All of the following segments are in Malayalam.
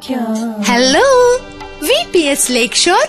Hello V P S lake shore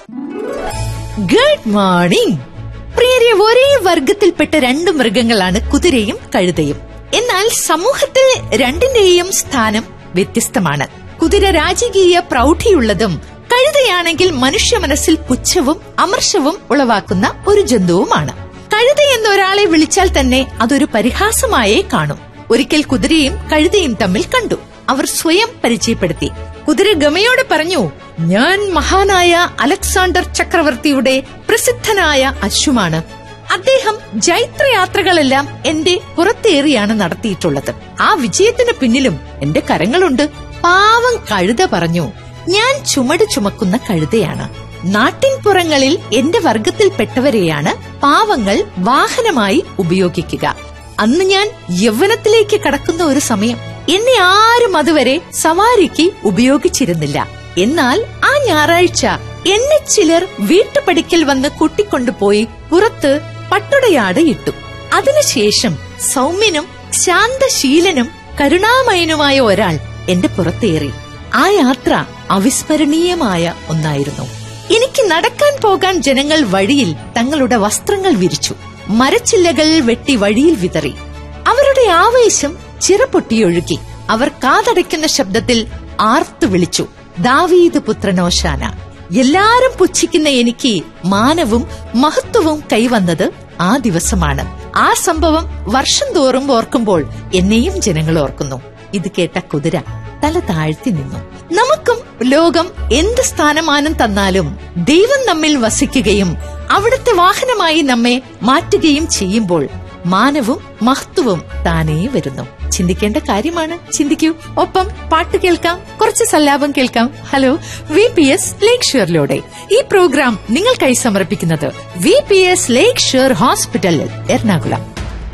good morning പ്രിയരെ ഒരേ വർഗത്തിൽപ്പെട്ട രണ്ട് മൃഗങ്ങളാണ് കുതിരയും കഴുതയും എന്നാൽ സമൂഹത്തിൽ രണ്ടിന്റെയും സ്ഥാനം വ്യത്യസ്തമാണ് കുതിര രാജകീയ പ്രൗഢിയുള്ളതും കഴുതയാണെങ്കിൽ മനുഷ്യ മനസ്സിൽ പുച്ഛവും അമർഷവും ഉളവാക്കുന്ന ഒരു ജന്തുവുമാണ് കഴുത എന്ന് ഒരാളെ വിളിച്ചാൽ തന്നെ അതൊരു പരിഹാസമായേ കാണും ഒരിക്കൽ കുതിരയും കഴുതയും തമ്മിൽ കണ്ടു അവർ സ്വയം പരിചയപ്പെടുത്തി കുതിര ഗമയോടെ പറഞ്ഞു ഞാൻ മഹാനായ അലക്സാണ്ടർ ചക്രവർത്തിയുടെ പ്രസിദ്ധനായ അശ്വമാണ് അദ്ദേഹം ജൈത്രയാത്രകളെല്ലാം എന്റെ പുറത്തേറിയാണ് നടത്തിയിട്ടുള്ളത് ആ വിജയത്തിന് പിന്നിലും എന്റെ കരങ്ങളുണ്ട് പാവം കഴുത പറഞ്ഞു ഞാൻ ചുമട് ചുമക്കുന്ന കഴുതയാണ് നാട്ടിൻപുറങ്ങളിൽ എന്റെ വർഗത്തിൽപ്പെട്ടവരെയാണ് പാവങ്ങൾ വാഹനമായി ഉപയോഗിക്കുക അന്ന് ഞാൻ യൗവനത്തിലേക്ക് കടക്കുന്ന ഒരു സമയം എന്നെ ആരും അതുവരെ സവാരിക്ക് ഉപയോഗിച്ചിരുന്നില്ല എന്നാൽ ആ ഞായറാഴ്ച എന്നെ ചിലർ വീട്ടുപടിക്കൽ വന്ന് കൂട്ടിക്കൊണ്ടുപോയി പുറത്ത് പട്ടുടയാട് ഇട്ടു അതിനുശേഷം സൗമ്യനും ശാന്തശീലനും കരുണാമയനുമായ ഒരാൾ എന്റെ പുറത്തേറി ആ യാത്ര അവിസ്മരണീയമായ ഒന്നായിരുന്നു എനിക്ക് നടക്കാൻ പോകാൻ ജനങ്ങൾ വഴിയിൽ തങ്ങളുടെ വസ്ത്രങ്ങൾ വിരിച്ചു മരച്ചില്ലകൾ വെട്ടി വഴിയിൽ വിതറി അവരുടെ ആവേശം ചിറപൊട്ടിയൊഴുകി അവർ കാതടയ്ക്കുന്ന ശബ്ദത്തിൽ ആർത്തു വിളിച്ചു ദാവീദ് പുത്രനോശാന എല്ലാരും പുച്ഛിക്കുന്ന എനിക്ക് മാനവും മഹത്വവും കൈവന്നത് ആ ദിവസമാണ് ആ സംഭവം വർഷം തോറും ഓർക്കുമ്പോൾ എന്നെയും ജനങ്ങൾ ഓർക്കുന്നു ഇത് കേട്ട കുതിര തല താഴ്ത്തി നിന്നു നമുക്കും ലോകം എന്ത് സ്ഥാനമാനം തന്നാലും ദൈവം നമ്മിൽ വസിക്കുകയും അവിടുത്തെ വാഹനമായി നമ്മെ മാറ്റുകയും ചെയ്യുമ്പോൾ മാനവും മഹത്വവും താനേ വരുന്നു ചിന്തിക്കേണ്ട കാര്യമാണ് ചിന്തിക്കൂ ഒപ്പം പാട്ട് കേൾക്കാം കുറച്ച് സല്ലാപം കേൾക്കാം hello V P S lake ഷുവറിലൂടെ ഈ പ്രോഗ്രാം നിങ്ങൾക്കായി സമർപ്പിക്കുന്നത് V P S lake shore hospital Ernakulam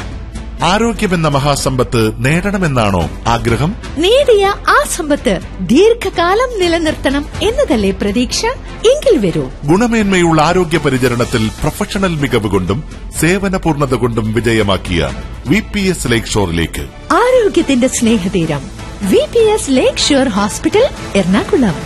ആരോഗ്യമെന്ന മഹാസമ്പത്ത് നേടണമെന്നാണോ ആഗ്രഹം നേടിയ ആ സമ്പത്ത് ദീർഘകാലം നിലനിർത്തണം എന്നതല്ലേ പ്രതീക്ഷ എങ്കിൽ വരൂ ഗുണമേന്മയുള്ള ആരോഗ്യ പരിചരണത്തിൽ പ്രൊഫഷണൽ മികവ് കൊണ്ടും സേവന പൂർണ്ണത കൊണ്ടും വിജയമാക്കിയ വി പി എസ് ലേക്ക് ഷോറിലേക്ക് ആരോഗ്യത്തിന്റെ സ്നേഹതീരം V P S lake shore hospital Ernakulam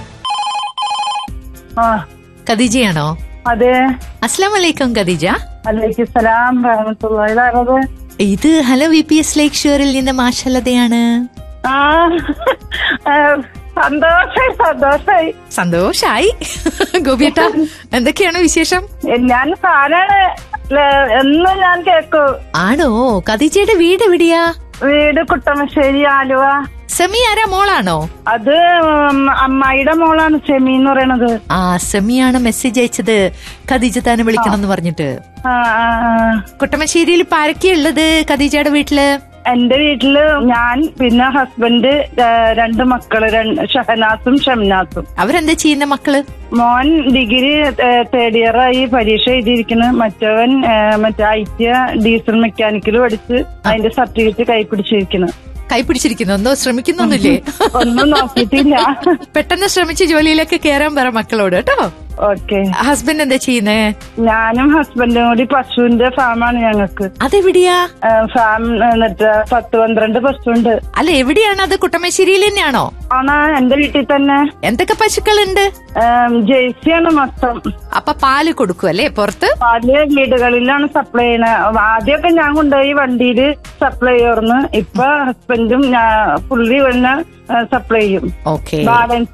ആ ഖദീജയാണോ അതെ അസ്ലാം വലൈക്കും ഖദീജ അലൈക്കും സലാം റഹമത്തുള്ള ഇതാരത് ഇത് hello V P S lake ഷുവറിൽ നിന്ന് മാഷല്ലതയാണ് ആ ആ, സന്തോഷായി സന്തോഷായി സന്തോഷായി ഗോപിയേട്ട എന്തൊക്കെയാണ് വിശേഷം എ, ഞാൻ ഫാനാണ് ല- എന്നും ഞാൻ കേക്കൂ ആണോ ഖദീജയുടെ വീട് എവിടെയാ വീട് കുട്ടമശ്ശേരി ആലുവ സെമി ആരാ മോളാണോ അത് ഉം, അമ്മായിയുടെ മോളാണ് ഷെമി എന്ന് പറയണത് ആ സെമിയാണ് മെസ്സേജ് അയച്ചത് ഖദീജ താനെ വിളിക്കണം എന്ന് പറഞ്ഞിട്ട് ആ, ആ, ആ. കുട്ടമശ്ശേരിയിൽ ഇപ്പൊ ആരൊക്കെയാ ഉള്ളത് ഖദീജയുടെ വീട്ടില് എന്റെ വീട്ടില് ഞാൻ പിന്നെ ഹസ്ബൻഡ് ഏ, രണ്ട് മക്കള് രണ്ട് ഷഹനാസും ഷംനാസും അവരെന്താ ചെയ്യുന്ന മക്കള് മോൻ ഡിഗ്രി തേർഡ് ഇയർ ആയി പരീക്ഷ എഴുതിയിരിക്കുന്നു മറ്റവൻ ഏ, മറ്റേ ഐ ടി ഡീസൽ മെക്കാനിക്കൽ പഠിച്ച് അതിന്റെ സർട്ടിഫിക്കറ്റ് കൈപ്പിടിച്ചിരിക്കുന്നു കൈപിടിച്ചിരിക്കുന്നു ഒന്നോ ശ്രമിക്കുന്നൊന്നുമില്ലേ ഒന്നും നോക്കിയിട്ടില്ല പെട്ടെന്ന് ശ്രമിച്ച് ജോലിയിലൊക്കെ കേറാൻ പറ മക്കളോട് കേട്ടോ ഓക്കെ ഹസ്ബൻഡ് എന്താ ചെയ്യുന്നേ ഞാനും ഹസ്ബൻഡും കൂടി പശുവിന്റെ ഫാമാണ് ഞങ്ങൾക്ക് അതെവിടെയാ ഏ, ഫാം എന്നിട്ട് പത്ത് പന്ത്രണ്ട് പശുണ്ട് അല്ല എവിടെയാണ് അത് കുട്ടമശ്ശേരിയിൽ തന്നെയാണോ ആണ് എന്റെ വീട്ടിൽ തന്നെ എന്തൊക്കെ പശുക്കളുണ്ട് ജേഴ്സിയാണ് മൊത്തം അപ്പൊ പാല് കൊടുക്കും അല്ലേ പുറത്ത് വലിയ വീടുകളിലാണ് സപ്ലൈ ചെയ്യണത് ആദ്യമൊക്കെ ഞാൻ കൊണ്ടുപോയി വണ്ടിയിൽ സപ്ലൈ ചെയ്യുന്നു ഇപ്പൊ ഹസ്ബൻഡും ഞാൻ പുള്ളി തന്നെ സപ്ലൈ ചെയ്യും ഓക്കെ ബാലൻസ്